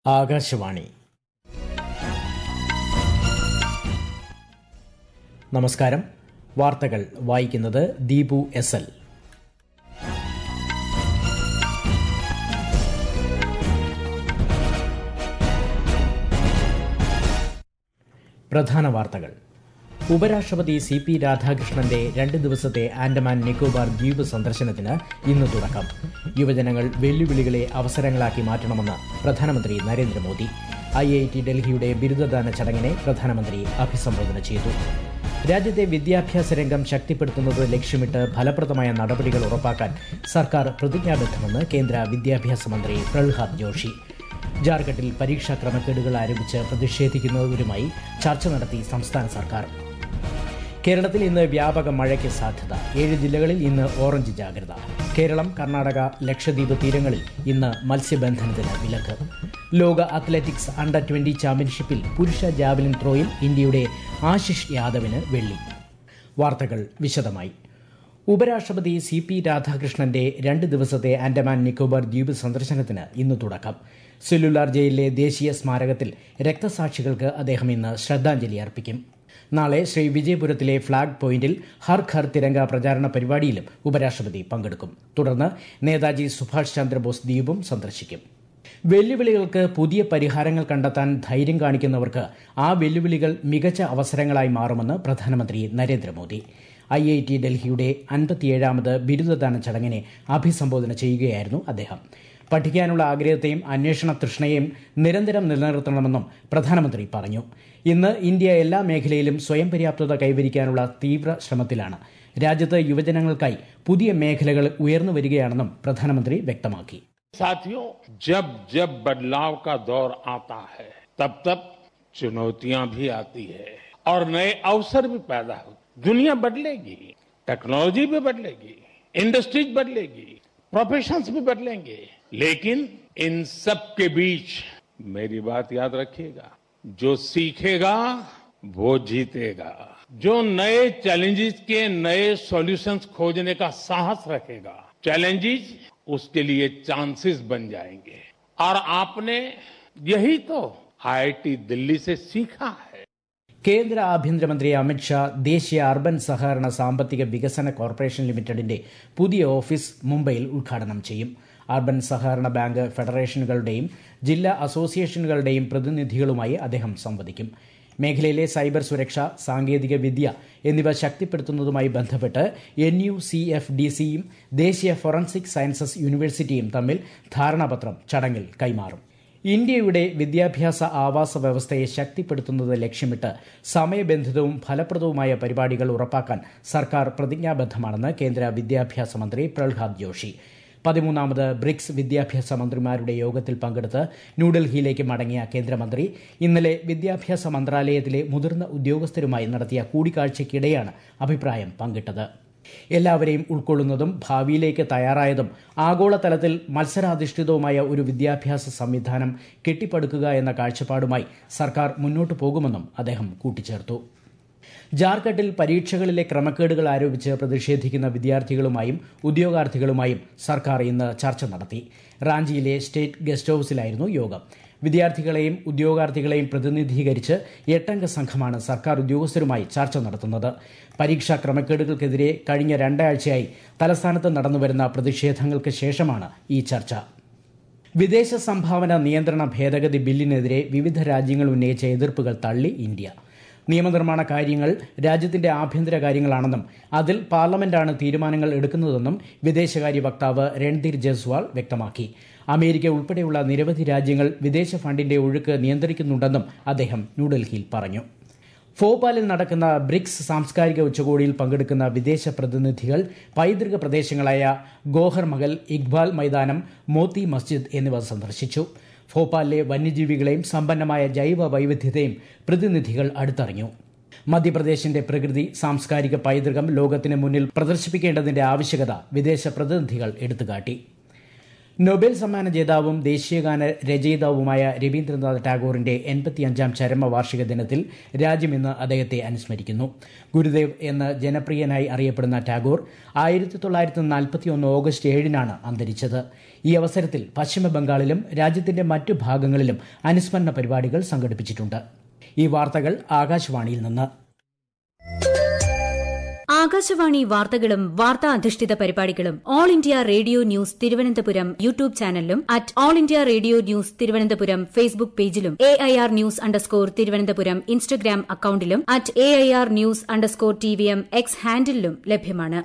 ആകാശവാണി നമസ്കാരം വാർത്തകൾ വായിക്കുന്നത് ദീപു എസ് എൽ പ്രധാന വാർത്തകൾ ഉപരാഷ്ട്രപതി സി പി രാധാകൃഷ്ണന്റെ രണ്ട് ദിവസത്തെ ആൻഡമാൻ നിക്കോബാർ ദ്വീപ് സന്ദർശനത്തിന് ഇന്ന് തുടക്കം യുവജനങ്ങൾ വെല്ലുവിളികളെ അവസരങ്ങളാക്കി മാറ്റണമെന്ന് പ്രധാനമന്ത്രി നരേന്ദ്രമോദി ഐ ഐ ടി ഡൽഹിയുടെ ബിരുദദാന ചടങ്ങിനെ പ്രധാനമന്ത്രി അഭിസംബോധന ചെയ്തു രാജ്യത്തെ വിദ്യാഭ്യാസ രംഗം ശക്തിപ്പെടുത്തുന്നത് ലക്ഷ്യമിട്ട് ഫലപ്രദമായ നടപടികൾ ഉറപ്പാക്കാൻ സർക്കാർ പ്രതിജ്ഞാബദ്ധമെന്ന് കേന്ദ്ര വിദ്യാഭ്യാസ മന്ത്രി പ്രഹ്ലാദ് ജോഷി ജാർഖണ്ഡിൽ പരീക്ഷാ ക്രമക്കേടുകൾ ആരംഭിച്ച് പ്രതിഷേധിക്കുന്നവരുമായി ചർച്ച നടത്തി സംസ്ഥാന സർക്കാർ കേരളത്തിൽ ഇന്ന് വ്യാപക മഴയ്ക്ക് സാധ്യത ഏഴ് ജില്ലകളിൽ ഇന്ന് ഓറഞ്ച് ജാഗ്രത കേരളം കർണാടക ലക്ഷദ്വീപ് തീരങ്ങളിൽ ഇന്ന് മത്സ്യബന്ധനത്തിന് വിലക്ക് ലോക അത്ലറ്റിക്സ് അണ്ടർ ട്വന്റി ചാമ്പ്യൻഷിപ്പിൽ പുരുഷ ജാവലിൻ ത്രോയിൽ ഇന്ത്യയുടെ ആശിഷ് യാദവിന് വെള്ളി വാർത്തകൾ വിശദമായി ഉപരാഷ്ട്രപതി സി പി രാധാകൃഷ്ണന്റെ രണ്ട് ദിവസത്തെ ആൻഡമാൻ നിക്കോബാർ ദ്വീപ് സന്ദർശനത്തിന് ഇന്ന് തുടക്കം സെല്ലുലാർ ജയിലിലെ ദേശീയ സ്മാരകത്തിൽ രക്തസാക്ഷികൾക്ക് അദ്ദേഹം ഇന്ന് ശ്രദ്ധാഞ്ജലി അർപ്പിക്കും നാളെ ശ്രീ വിജയപുരത്തിലെ ഫ്ളാഗ് പോയിന്റിൽ ഹർ ഘർ തിരങ്ക പ്രചാരണ പരിപാടിയിലും ഉപരാഷ്ട്രപതി പങ്കെടുക്കും തുടർന്ന് നേതാജി സുഭാഷ് ചന്ദ്രബോസ് ദ്വീപും സന്ദർശിക്കും വെല്ലുവിളികൾക്ക് പുതിയ പരിഹാരങ്ങൾ കണ്ടെത്താൻ ധൈര്യം കാണിക്കുന്നവർക്ക് ആ വെല്ലുവിളികൾ മികച്ച അവസരങ്ങളായി മാറുമെന്ന് പ്രധാനമന്ത്രി നരേന്ദ്രമോദി ഐ ഐ ടി ഡൽഹിയുടെ അൻപത്തിയേഴാമത് ബിരുദദാന ചടങ്ങിനെ അഭിസംബോധന ചെയ്യുകയായിരുന്നു അദ്ദേഹം പഠിക്കാനുള്ള ആഗ്രഹത്തെയും അന്വേഷണ തൃഷ്ണയെയും നിരന്തരം നിലനിർത്തണമെന്നും പ്രധാനമന്ത്രി പറഞ്ഞു ഇന്ന് ഇന്ത്യ എല്ലാ മേഖലയിലും സ്വയം പര്യാപ്തത കൈവരിക്കാനുള്ള തീവ്ര ശ്രമത്തിലാണ് രാജ്യത്ത് യുവജനങ്ങൾക്കായി പുതിയ മേഖലകൾ ഉയർന്നു വരികയാണെന്നും പ്രധാനമന്ത്രി വ്യക്തമാക്കി साथियों जब जब बदलाव का दौर आता है तब तब चुनौतियां भी आती है और नए अवसर भी पैदा हो दुनिया बदलेगी टेक्नोलॉजी भी बदलेगी इंडस्ट्रीज बदलेगी प्रोफेशंस भी बदलेंगे लेकिन इन सब के बीच मेरी बात याद रखिएगा जो सीखेगा वो जीतेगा जो नए चैलेंजेस के नए सॉल्यूशंस खोजने का साहस रखेगा चैलेंजेस उसके लिए चांसेस बन जाएंगे और आपने यही तो आईआईटी दिल्ली से सीखा है കേന്ദ്ര ആഭ്യന്തരമന്ത്രി അമിത്ഷാ ദേശീയ അർബൻ സഹകരണ സാമ്പത്തിക വികസന കോർപ്പറേഷൻ ലിമിറ്റഡിന്റെ പുതിയ ഓഫീസ് മുംബൈയിൽ ഉദ്ഘാടനം ചെയ്യും അർബൻ സഹകരണ ബാങ്ക് ഫെഡറേഷനുകളുടെയും ജില്ലാ അസോസിയേഷനുകളുടെയും പ്രതിനിധികളുമായി അദ്ദേഹം സംവദിക്കും മേഖലയിലെ സൈബർ സുരക്ഷ സാങ്കേതിക വിദ്യ എന്നിവ ശക്തിപ്പെടുത്തുന്നതുമായി ബന്ധപ്പെട്ട് N U C F D സിയും ദേശീയ ഫോറൻസിക് സയൻസസ് യൂണിവേഴ്സിറ്റിയും തമ്മിൽ ധാരണാപത്രം ചടങ്ങിൽ കൈമാറും ഇന്ത്യയുടെ വിദ്യാഭ്യാസ ആവാസ വ്യവസ്ഥയെ ശക്തിപ്പെടുത്തുന്നത് ലക്ഷ്യമിട്ട് സമയബന്ധിതവും ഫലപ്രദവുമായ പരിപാടികൾ ഉറപ്പാക്കാൻ സർക്കാർ പ്രതിജ്ഞാബദ്ധമാണെന്ന് കേന്ദ്ര വിദ്യാഭ്യാസ മന്ത്രി പ്രഹ്ലാദ് ജോഷി പതിമൂന്നാമത് ബ്രിക്സ് വിദ്യാഭ്യാസ മന്ത്രിമാരുടെ യോഗത്തിൽ പങ്കെടുത്ത് ന്യൂഡൽഹിയിലേക്ക് മടങ്ങിയ കേന്ദ്രമന്ത്രി ഇന്നലെ വിദ്യാഭ്യാസ മന്ത്രാലയത്തിലെ മുതിർന്ന ഉദ്യോഗസ്ഥരുമായി നടത്തിയ കൂടിക്കാഴ്ചയ്ക്കിടെയാണ് അഭിപ്രായം പങ്കിട്ടത് എല്ലാവരെയും ഉൾക്കൊള്ളുന്നതും ഭാവിയിലേക്ക് തയ്യാറായതും ആഗോളതലത്തിൽ മത്സരാധിഷ്ഠിതവുമായ ഒരു വിദ്യാഭ്യാസ സംവിധാനം കെട്ടിപ്പടുക്കുക എന്ന കാഴ്ചപ്പാടുമായി സർക്കാർ മുന്നോട്ടു പോകുമെന്നും അദ്ദേഹം കൂട്ടിച്ചേർത്തു ജാർഖണ്ഡിൽ പരീക്ഷകളിലെ ക്രമക്കേടുകൾ ആരോപിച്ച് പ്രതിഷേധിക്കുന്ന വിദ്യാർത്ഥികളുമായും ഉദ്യോഗാർത്ഥികളുമായും സർക്കാർ ഇന്ന് ചർച്ച നടത്തി റാഞ്ചിയിലെ സ്റ്റേറ്റ് ഗസ്റ്റ് ഹൌസിലായിരുന്നു യോഗം വിദ്യാർത്ഥികളെയും ഉദ്യോഗാർത്ഥികളെയും പ്രതിനിധീകരിച്ച് എട്ടംഗ സംഘമാണ് സർക്കാർ ഉദ്യോഗസ്ഥരുമായി ചർച്ച നടത്തുന്നത് പരീക്ഷാ ക്രമക്കേടുകൾക്കെതിരെ കഴിഞ്ഞ രണ്ടാഴ്ചയായി തലസ്ഥാനത്ത് നടന്നുവരുന്ന പ്രതിഷേധങ്ങൾക്ക് ശേഷമാണ് ഈ ചർച്ച വിദേശ സംഭാവന നിയന്ത്രണ ഭേദഗതി ബില്ലിനെതിരെ വിവിധ രാജ്യങ്ങൾ ഉന്നയിച്ച എതിർപ്പുകൾ തള്ളി ഇന്ത്യ നിയമനിർമ്മാണ കാര്യങ്ങൾ രാജ്യത്തിന്റെ ആഭ്യന്തര കാര്യങ്ങളാണെന്നും അതിൽ പാർലമെന്റാണ് തീരുമാനങ്ങൾ എടുക്കുന്നതെന്നും വിദേശകാര്യ വക്താവ് രൺധീർ ജയ്സ്വാൾ വ്യക്തമാക്കി അമേരിക്ക ഉൾപ്പെടെയുള്ള നിരവധി രാജ്യങ്ങൾ വിദേശ ഫണ്ടിന്റെ ഒഴുക്ക് നിയന്ത്രിക്കുന്നുണ്ടെന്നും അദ്ദേഹം ന്യൂഡൽഹിയിൽ പറഞ്ഞു ഭോപ്പാലിൽ നടക്കുന്ന ബ്രിക്സ് സാംസ്കാരിക ഉച്ചകോടിയിൽ പങ്കെടുക്കുന്ന വിദേശ പ്രതിനിധികൾ പൈതൃക പ്രദേശങ്ങളായ ഗോഹർ മഹൽ ഇക്ബാൽ മൈതാനം മോത്തി മസ്ജിദ് എന്നിവ സന്ദർശിച്ചു ഭോപ്പാലിലെ വന്യജീവികളെയും സമ്പന്നമായ ജൈവ വൈവിധ്യതയും പ്രതിനിധികൾ അടുത്തറിഞ്ഞു മധ്യപ്രദേശിന്റെ പ്രകൃതി സാംസ്കാരിക പൈതൃകം ലോകത്തിന് മുന്നിൽ പ്രദർശിപ്പിക്കേണ്ടതിന്റെ ആവശ്യകത വിദേശ പ്രതിനിധികൾ എടുത്തുകാട്ടി നൊബേൽ സമ്മാന ജേതാവും ദേശീയഗാന രചയിതാവുമായ രവീന്ദ്രനാഥ് ടാഗോറിന്റെ എൺപത്തിയഞ്ചാം ചരമവാർഷിക ദിനത്തിൽ രാജ്യം ഇന്ന് അദ്ദേഹത്തെ അനുസ്മരിക്കുന്നു ഗുരുദേവ് എന്ന് ജനപ്രിയനായി അറിയപ്പെടുന്ന ടാഗോർ ആയിരത്തി തൊള്ളായിരത്തി നാൽപ്പത്തിയൊന്ന് ഓഗസ്റ്റ് ഏഴിനാണ് അന്തരിച്ചത് ഈ അവസരത്തിൽ പശ്ചിമബംഗാളിലും രാജ്യത്തിന്റെ മറ്റു ഭാഗങ്ങളിലും അനുസ്മരണ പരിപാടികൾ സംഘടിപ്പിച്ചിട്ടുണ്ട് ഈ വാർത്തകൾ ആകാശവാണിയിൽ നിന്ന് ആകാശവാണി വാർത്തകളും വാർത്താ അധിഷ്ഠിത പരിപാടികളും All India Radio news Thiruvananthapuram YouTube ചാനലിലും at All India Radio news Thiruvananthapuram Facebook പേജിലും A I R news underscore Thiruvananthapuram Instagram അക്കൌണ്ടിലും at A I R news underscore T V M X ഹാൻഡിലും ലഭ്യമാണ്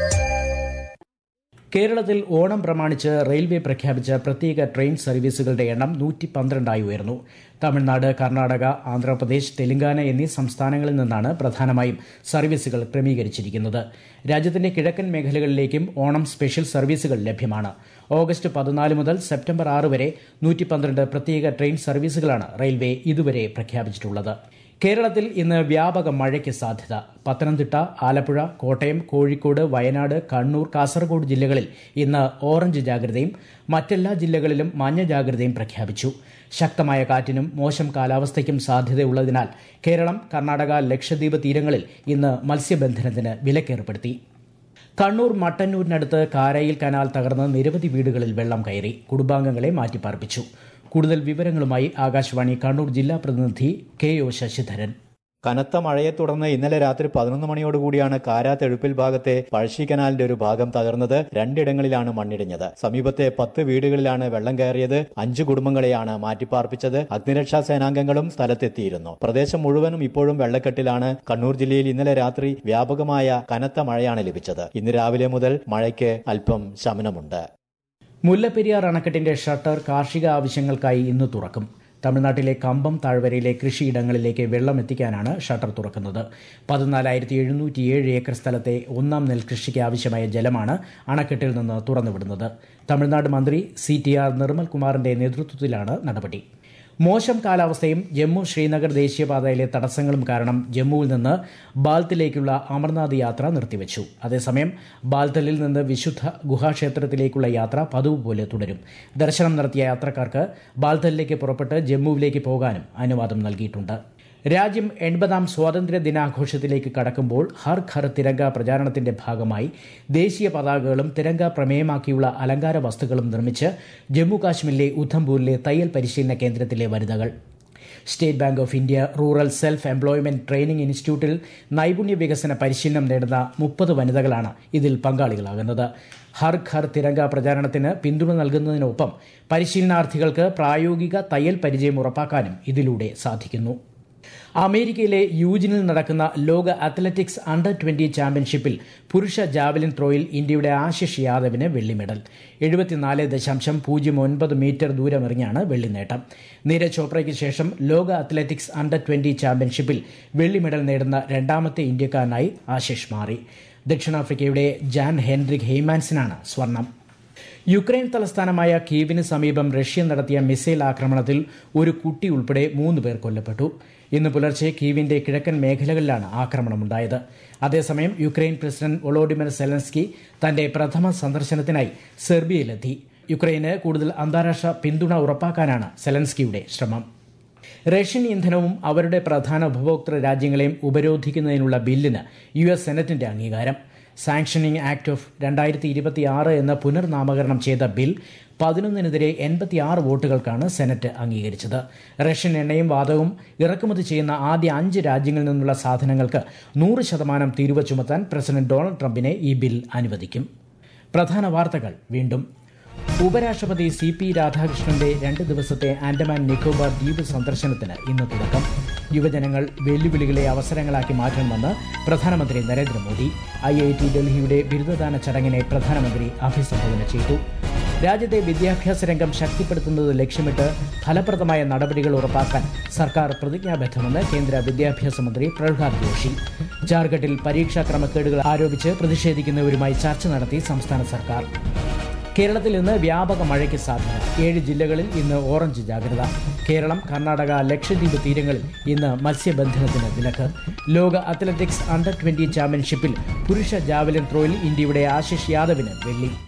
കേരളത്തിൽ ഓണം പ്രമാണിച്ച് റെയിൽവേ പ്രഖ്യാപിച്ച പ്രത്യേക ട്രെയിൻ സർവീസുകളുടെ എണ്ണം നൂറ്റി പന്ത്രണ്ടായി ഉയർന്നു തമിഴ്നാട് കർണാടക ആന്ധ്രാപ്രദേശ് തെലങ്കാന എന്നീ സംസ്ഥാനങ്ങളിൽ നിന്നാണ് പ്രധാനമായും സർവീസുകൾ ക്രമീകരിച്ചിരിക്കുന്നത് രാജ്യത്തിന്റെ കിഴക്കൻ മേഖലകളിലേക്കും ഓണം സ്പെഷ്യൽ സർവീസുകൾ ലഭ്യമാണ് ഓഗസ്റ്റ് പതിനാല് മുതൽ സെപ്റ്റംബർ ആറ് വരെ നൂറ്റി പന്ത്രണ്ട് പ്രത്യേക ട്രെയിൻ സർവീസുകളാണ് റെയിൽവേ ഇതുവരെ പ്രഖ്യാപിച്ചിട്ടുള്ളത് കേരളത്തിൽ ഇന്ന് വ്യാപക മഴയ്ക്ക് സാധ്യത പത്തനംതിട്ട ആലപ്പുഴ കോട്ടയം കോഴിക്കോട് വയനാട് കണ്ണൂർ കാസർഗോഡ് ജില്ലകളിൽ ഇന്ന് ഓറഞ്ച് ജാഗ്രതയും മറ്റെല്ലാ ജില്ലകളിലും മഞ്ഞ ജാഗ്രതയും പ്രഖ്യാപിച്ചു ശക്തമായ കാറ്റിനും മോശം കാലാവസ്ഥയ്ക്കും സാധ്യതയുള്ളതിനാൽ കേരളം കർണാടക ലക്ഷദ്വീപ് തീരങ്ങളിൽ ഇന്ന് മത്സ്യബന്ധനത്തിന് വിലക്കേർപ്പെടുത്തി കണ്ണൂർ മട്ടന്നൂരിനടുത്ത് കാരയിൽ കനാൽ തകർന്ന് നിരവധി വീടുകളിൽ വെള്ളം കയറി കുടുംബാംഗങ്ങളെ മാറ്റിപ്പാർപ്പിച്ചു കൂടുതൽ വിവരങ്ങളുമായി ആകാശവാണി കണ്ണൂർ ജില്ലാ പ്രതിനിധി കെ ഒ ശശിധരൻ കനത്ത മഴയെ തുടർന്ന് ഇന്നലെ രാത്രി പതിനൊന്ന് മണിയോടുകൂടിയാണ് കാരാത്തെഴുപ്പിൽ ഭാഗത്തെ പഴശ്ശി കനാലിന്റെ ഒരു ഭാഗം തകർന്നത് രണ്ടിടങ്ങളിലാണ് മണ്ണിടിഞ്ഞത് സമീപത്തെ പത്ത് വീടുകളിലാണ് വെള്ളം കയറിയത് അഞ്ചു കുടുംബങ്ങളെയാണ് മാറ്റിപ്പാർപ്പിച്ചത് അഗ്നിരക്ഷാ സേനാംഗങ്ങളും സ്ഥലത്തെത്തിയിരുന്നു പ്രദേശം മുഴുവനും ഇപ്പോഴും വെള്ളക്കെട്ടിലാണ് കണ്ണൂർ ജില്ലയിൽ ഇന്നലെ രാത്രി വ്യാപകമായ കനത്ത മഴയാണ് ലഭിച്ചത് ഇന്ന് രാവിലെ മുതൽ മഴയ്ക്ക് അല്പം ശമനമുണ്ട് മുല്ലപ്പെരിയാർ അണക്കെട്ടിന്റെ ഷട്ടർ കാർഷിക ആവശ്യങ്ങൾക്കായി ഇന്ന് തുറക്കും തമിഴ്നാട്ടിലെ കമ്പം താഴ്വരയിലെ കൃഷിയിടങ്ങളിലേക്ക് വെള്ളം എത്തിക്കാനാണ് ഷട്ടർ തുറക്കുന്നത് പതിനാലായിരത്തി എഴുന്നൂറ്റിയേഴ് ഏക്കർ സ്ഥലത്തെ ഒന്നാം നെൽകൃഷിക്ക് ആവശ്യമായ ജലമാണ് അണക്കെട്ടിൽ നിന്ന് തുറന്നുവിടുന്നത് തമിഴ്നാട് മന്ത്രി സി ടി ആർ നിർമ്മൽ കുമാറിന്റെ നേതൃത്വത്തിലാണ് നടപടി മോശം കാലാവസ്ഥയും ജമ്മു ശ്രീനഗർ ദേശീയപാതയിലെ തടസ്സങ്ങളും കാരണം ജമ്മുവിൽ നിന്ന് ബാൽത്തിലേക്കുള്ള അമർനാഥ് യാത്ര നിർത്തിവച്ചു അതേസമയം ബാൽത്തലിൽ നിന്ന് വിശുദ്ധ ഗുഹാക്ഷേത്രത്തിലേക്കുള്ള യാത്ര പതിവ് പോലെ തുടരും ദർശനം നടത്തിയ യാത്രക്കാർക്ക് ബാൽത്തലിലേക്ക് പുറപ്പെട്ട് ജമ്മുവിലേക്ക് പോകാനും അനുവാദം നൽകിയിട്ടുണ്ട് രാജ്യം എൺപതാം സ്വാതന്ത്ര്യ ദിനാഘോഷത്തിലേക്ക് കടക്കുമ്പോൾ ഹർ ഘർ തിരങ്ക പ്രചാരണത്തിന്റെ ഭാഗമായി ദേശീയ പതാകകളും തിരങ്ക പ്രമേയമാക്കിയുള്ള അലങ്കാര വസ്തുക്കളും നിർമ്മിച്ച് ജമ്മു കാശ്മീരിലെ ഉധംപൂരിലെ തയ്യൽ പരിശീലന കേന്ദ്രത്തിലെ വനിതകൾ State Bank of India rural self employment training ഇൻസ്റ്റിറ്റ്യൂട്ടിൽ നൈപുണ്യ വികസന പരിശീലനം നേടുന്ന മുപ്പത് വനിതകളാണ് ഇതിൽ പങ്കാളികളാകുന്നത് ഹർ ഘർ തിരങ്ക പ്രചാരണത്തിന് പിന്തുണ നൽകുന്നതിനൊപ്പം പരിശീലനാർത്ഥികൾക്ക് പ്രായോഗിക തയ്യൽ പരിചയം ഉറപ്പാക്കാനും ഇതിലൂടെ സാധിക്കുന്നു അമേരിക്കയിലെ യൂജിനിൽ നടക്കുന്ന ലോക അത്ലറ്റിക്സ് അണ്ടർ ട്വന്റി ചാമ്പ്യൻഷിപ്പിൽ പുരുഷ ജാവലിൻ ത്രോയിൽ ഇന്ത്യയുടെ ആശിഷ് യാദവിന് വെള്ളി മെഡൽ എഴുപത്തിനാല് ദശാംശം പൂജ്യം ഒൻപത് മീറ്റർ ദൂരമെറിഞ്ഞാണ് വെള്ളി നേട്ടം നീരജ് ചോപ്രയ്ക്ക് ശേഷം ലോക അത്ലറ്റിക്സ് അണ്ടർ ട്വന്റി ചാമ്പ്യൻഷിപ്പിൽ വെള്ളി മെഡൽ നേടുന്ന രണ്ടാമത്തെ ഇന്ത്യക്കാരനായി ആശിഷ് മാറി ദക്ഷിണാഫ്രിക്കയുടെ ജാൻ ഹെൻറിക് ഹെയ്മാൻസിനാണ് സ്വർണം യുക്രൈൻ തലസ്ഥാനമായ കീവിന് സമീപം റഷ്യ നടത്തിയ മിസൈൽ ആക്രമണത്തിൽ ഒരു കുട്ടി ഉൾപ്പെടെ മൂന്ന് പേർ കൊല്ലപ്പെട്ടു ഇന്ന് പുലർച്ചെ കീവിന്റെ കിഴക്കൻ മേഖലകളിലാണ് ആക്രമണമുണ്ടായത് അതേസമയം യുക്രൈൻ പ്രസിഡന്റ് ഒളോഡിമർ സെലൻസ്കി തന്റെ പ്രഥമ സന്ദർശനത്തിനായി സെർബിയയിലെത്തി യുക്രൈന് കൂടുതൽ അന്താരാഷ്ട്ര പിന്തുണ ഉറപ്പാക്കാനാണ് സെലൻസ്കിയുടെ ശ്രമം റഷ്യൻ ഇന്ധനവും അവരുടെ പ്രധാന ഉപഭോക്തൃ രാജ്യങ്ങളെയും ഉപരോധിക്കുന്നതിനുള്ള ബില്ലിന് യു എസ് സെനറ്റിന്റെ അംഗീകാരം സാങ്ഷനിംഗ് ആക്ട് ഓഫ് രണ്ടായിരത്തി ഇരുപത്തിയാറ് എന്ന പുനർനാമകരണം ചെയ്ത ബിൽ പതിനൊന്നിനെതിരെ എൺപത്തിയാറ് വോട്ടുകൾക്കാണ് സെനറ്റ് അംഗീകരിച്ചത് റഷ്യൻ എണ്ണയും വാതകവും ഇറക്കുമതി ചെയ്യുന്ന ആദ്യ അഞ്ച് രാജ്യങ്ങളിൽ നിന്നുള്ള സാധനങ്ങൾക്ക് നൂറ് ശതമാനം തീരുവ ചുമത്താൻ പ്രസിഡന്റ് ഡൊണാൾഡ് ട്രംപിനെ ഈ ബിൽ അനുവദിക്കും പ്രധാന വാർത്തകൾ വീണ്ടും ഉപരാഷ്ട്രപതി സി പി രാധാകൃഷ്ണന്റെ രണ്ട് ദിവസത്തെ ആൻഡമാൻ നിക്കോബാർ ദ്വീപ് സന്ദർശനത്തിന് ഇന്ന് തുടക്കം യുവജനങ്ങൾ വെല്ലുവിളികളെ അവസരങ്ങളാക്കി മാറ്റണമെന്ന് പ്രധാനമന്ത്രി നരേന്ദ്രമോദി ഐ ഐ ടി ഡൽഹിയുടെ ബിരുദദാന ചടങ്ങിനെ പ്രധാനമന്ത്രി അഭിസംബോധന ചെയ്തു രാജ്യത്തെ വിദ്യാഭ്യാസ രംഗം ശക്തിപ്പെടുത്തുന്നത് ലക്ഷ്യമിട്ട് ഫലപ്രദമായ നടപടികൾ ഉറപ്പാക്കാൻ സർക്കാർ പ്രതിജ്ഞാബദ്ധമെന്ന് കേന്ദ്ര വിദ്യാഭ്യാസ മന്ത്രി പ്രഹ്ലാദ് ജോഷി ജാർഖണ്ഡിൽ പരീക്ഷാ ക്രമക്കേടുകൾ ആരോപിച്ച് പ്രതിഷേധിക്കുന്നവരുമായി ചർച്ച നടത്തി സംസ്ഥാന സർക്കാർ കേരളത്തിൽ ഇന്ന് വ്യാപക മഴയ്ക്ക് സാധ്യത ഏഴ് ജില്ലകളിൽ ഇന്ന് ഓറഞ്ച് ജാഗ്രത കേരളം കർണാടക ലക്ഷദ്വീപ് തീരങ്ങളിൽ ഇന്ന് മത്സ്യബന്ധനത്തിന് വിലക്ക് ലോക അത്ലറ്റിക്സ് അണ്ടർ ട്വന്റി ചാമ്പ്യൻഷിപ്പിൽ പുരുഷ ജാവലിൻ ത്രോയിൽ ഇന്ത്യയുടെ ആശിഷ് യാദവിന് വെള്ളി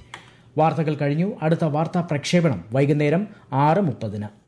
വാർത്തകൾ കഴിഞ്ഞു അടുത്ത വാർത്താ പ്രക്ഷേപണം വൈകുന്നേരം ആറ് മുപ്പതിന്